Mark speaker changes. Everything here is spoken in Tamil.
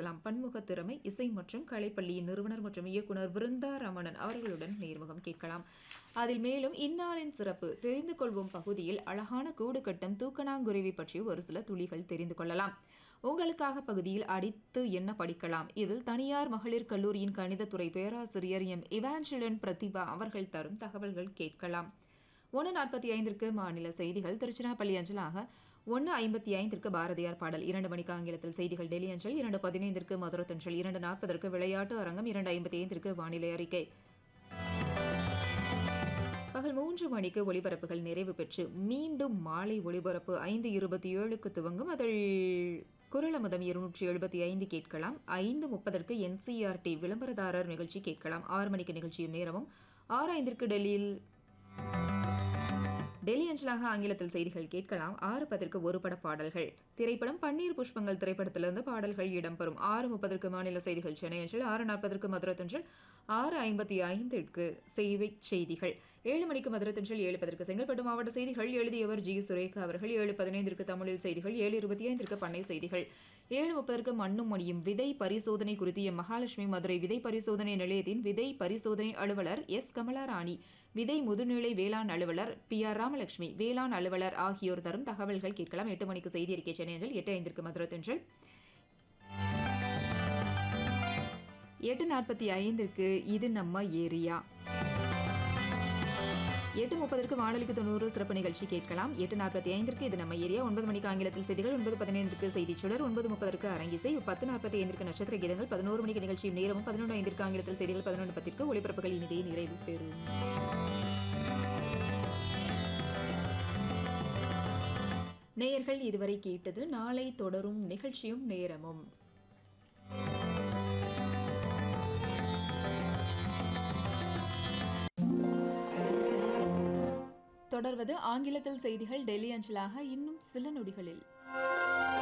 Speaker 1: பேசலாம் பன்முக திறமை இசை மற்றும் கலைப்பள்ளியின் நிறுவனர் மற்றும் இயக்குனர் விருந்தா ரமணன் அவர்களுடன் நேர்முகம் கேட்கலாம் அதில் மேலும் இந்நாளின் சிறப்பு தெரிந்து கொள்வோம் பகுதியில் அழகான கூடு கட்டும் தூக்கணாங்குருவி பற்றி ஒரு சில துளிகள் தெரிந்து கொள்ளலாம் உங்களுக்காக பகுதியில் அடித்து என்ன படிக்கலாம் இதில் தனியார் மகளிர் கல்லூரியின் கணிதத்துறை பேராசிரியர் எம் இவாஞ்சலன் பிரதிபா அவர்கள் தரும் தகவல்கள் கேட்கலாம் ஒன்று நாற்பத்தி ஐந்திற்கு மாநில செய்திகள் திருச்சிராப்பள்ளி அஞ்சலாக ஒன்று ஐம்பத்தி ஐந்திற்கு பாரதியார் பாடல் இரண்டு மணிக்கு ஆங்கிலத்தில் செய்திகள் டெல்லி அஞ்சல் இரண்டு பதினைந்திற்கு மதுரத்தஞ்சல் இரண்டு நாற்பதற்கு விளையாட்டு அரங்கம் இரண்டு ஐம்பத்தி ஐந்திற்கு வானிலை அறிக்கை பகல் மூன்று மணிக்கு ஒளிபரப்புகள் நிறைவு பெற்று மீண்டும் மாலை ஒளிபரப்பு ஐந்து இருபத்தி ஏழுக்கு துவங்கும் அதில் குரலமுதம் இருநூற்றி எழுபத்தி ஐந்து கேட்கலாம் ஐந்து முப்பதற்கு என்சிஆர்டி விளம்பரதாரர் நிகழ்ச்சி கேட்கலாம் ஆறு மணிக்கு நிகழ்ச்சியின் நேரமும் ஆறு ஐந்திற்கு டெல்லியில் டெல்லி அஞ்சலாக ஆங்கிலத்தில் செய்திகள் கேட்கலாம் ஆறு பத்திற்கு ஒரு பட பாடல்கள் திரைப்படம் பன்னீர் புஷ்பங்கள் திரைப்படத்திலிருந்து பாடல்கள் இடம்பெறும் ஆறு முப்பதற்கு மாநில செய்திகள் சென்னை அஞ்சல் ஆறு நாற்பதற்கு மதுரத்தஞ்சல் ஆறு ஐம்பத்தி ஐந்திற்கு செய்தி செய்திகள் ஏழு மணிக்கு மதுரத்தஞ்சல் ஏழு பதற்கு செங்கல்பட்டு மாவட்ட செய்திகள் எழுதியவர் ஜி சுரேகா அவர்கள் ஏழு பதினைந்திற்கு தமிழில் செய்திகள் ஏழு இருபத்தி ஐந்திற்கு பண்ணை செய்திகள் ஏழு முப்பதற்கு மண்ணும் மணியும் விதை பரிசோதனை குறித்து எம் மகாலட்சுமி மதுரை விதை பரிசோதனை நிலையத்தின் விதை பரிசோதனை அலுவலர் எஸ் கமலாராணி விதை முதுநிலை வேளாண் அலுவலர் பி ஆர் ராமலட்சுமி வேளாண் அலுவலர் ஆகியோர் தரும் தகவல்கள் கேட்கலாம் எட்டு மணிக்கு செய்தி அறிக்கை சென்னை அஞ்சல் எட்டு ஐந்திற்கு மதுரத்தஞ்சல் எட்டு நாற்பத்தி ஐந்திற்கு இது நம்ம ஏரியா எட்டு முப்பதற்கு வானொலிக்கு தொண்ணூறு சிறப்பு நிகழ்ச்சி கேட்கலாம் எட்டு நாற்பத்தி ஐந்திற்கு இது நம்ம ஏரியா ஒன்பது மணிக்கு ஆங்கிலத்தில் செய்திகள் ஒன்பது பதினைந்திற்கு செய்திச் சுடர் ஒன்பது முப்பதற்கு அரங்கிசை பத்து நாற்பத்தி ஐந்திற்கு நட்சத்திர கீதங்கள் பதினோரு மணிக்கு நிகழ்ச்சி நேரமும் பதினொன்று ஐந்திற்கு ஆங்கிலத்தில் செய்திகள் பதினொன்று பத்திற்கு ஒளிபரப்புகள் இனிதே நிறைவு பெறும் நேயர்கள் இதுவரை கேட்டது நாளை தொடரும் நிகழ்ச்சியும் நேரமும் தொடர்வது ஆங்கிலத்தில் செய்திகள் டெல்லி அஞ்சலாக இன்னும் சில நொடிகளில்